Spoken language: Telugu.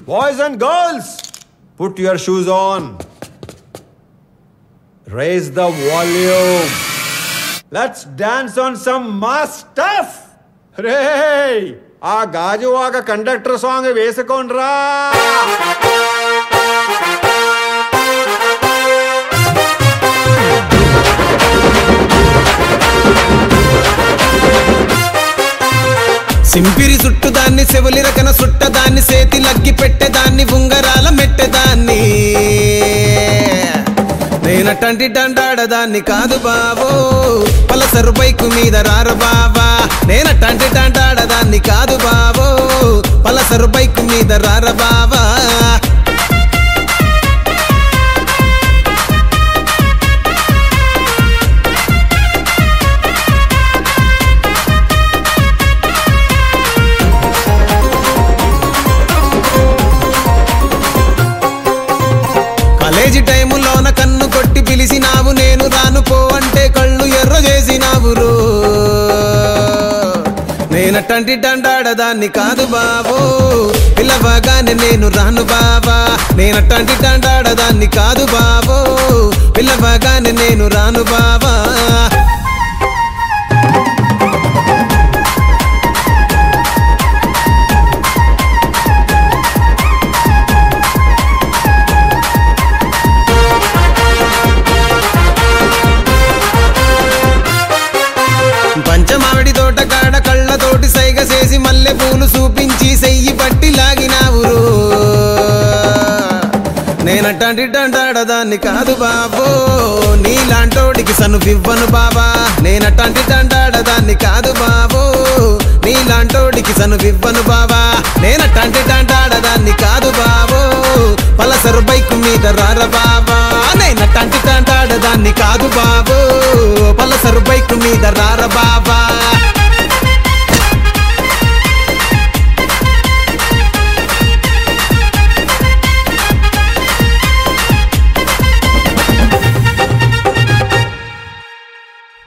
Boys and girls, put your shoes on. Raise the volume. Let's dance on some mass stuff. రే ఆ గాజువాక కండక్టర్ సాంగ్ వేసుకోండ్రా సింపిరి చుట్టుదాన్ని చెవులి రకన సుట్టదాన్ని సేతి లగ్గి పెట్టేదాన్ని ఉంగరాల మెట్టేదాన్ని నేనటంటి డండాడదాన్ని కాదు బావో పలసరు బైకు మీద రారు బావా నేనటంటి డండాడదాన్ని కాదు బావో పలసరు బైకు మీద రార బావా కాలేజీ టైములోన కన్ను కొట్టి పిలిచినావు నేను రాను పో అంటే కళ్ళు ఎర్ర చేసినావు రో నేనటంటి డండాడదాన్ని కాదు బావో పిల్లవగానే నేను రాను బావా నేనటంటి డండాడదాన్ని కాదు బావో పిల్లవగానే నేను రాను బావా పంచమావిడి తోట కాడ కళ్ళతోటి సైగ చేసి మల్లె పూలు చూపించి సెయ్యి పట్టి లాగినావు రో. నేనట్టంటి డంటాడదాన్ని కాదు బాబో నీలాంటోడికి సనుపివ్వను బాబా నేనట్టంటి డంటాడదాన్ని కాదు బాబో నీలాంటోడికి సనుపివ్వను బాబా నేనట్టంటి డంటాడదాన్ని కాదు బాబో పలసరు బైక్ మీద రార బాబా నేనట్టంటి డంటాడదాన్ని కాదు బాబో పలసరు బైక్ మీద రార బాబా